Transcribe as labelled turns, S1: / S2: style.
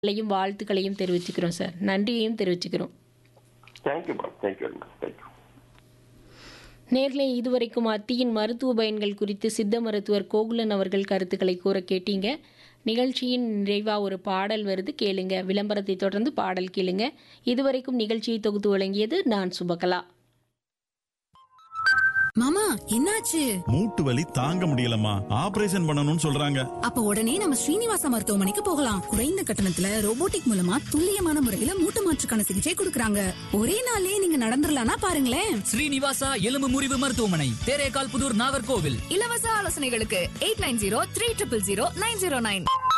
S1: களையும் வாழ்த்துக்களையும் தெரிவிச்சுக்கிறோம் சார் நன்றியையும் தெரிவிச்சுக்கிறோம்
S2: thank you madam thank you very much thank you
S1: நேர்களை இதுவரைக்கும் அத்தியின் மருத்துவ பயன்கள் குறித்து சித்த மருத்துவர் கோகுலன் அவர்கள் கருத்துக்களை கூற கேட்டீங்க நிகழ்ச்சியின் நிறைவா ஒரு பாடல் வருது கேளுங்க விளம்பரத்தை தொடர்ந்து பாடல் கேளுங்க இதுவரைக்கும் நிகழ்ச்சியை தொகுத்து வழங்கியது நான் சுபகலா
S3: மாமா என்னாச்சு
S4: மூட்டு வலி தாங்க முடியலம்மா ஆபரேஷன் பண்ணணும்னு சொல்றாங்க
S3: அப்ப உடனே நம்ம ஸ்ரீனிவாசா மருத்துவமனைக்கு போகலாம் குறைந்த கட்டணத்துல ரோபோட்டிக் மூலமா துல்லியமான முறையில மூட்டு மாற்றுக்கான சிகிச்சை கொடுக்கறாங்க ஒரே நாளே நீங்க நடந்துடலாம்னா பாருங்களேன்
S5: ஸ்ரீனிவாசா எலும்பு முறிவு மருத்துவமனை தேரேகால் புதூர் நாகர்கோவில்
S6: இலவச ஆலோசனைகளுக்கு eight nine zero three triple zero nine zero nine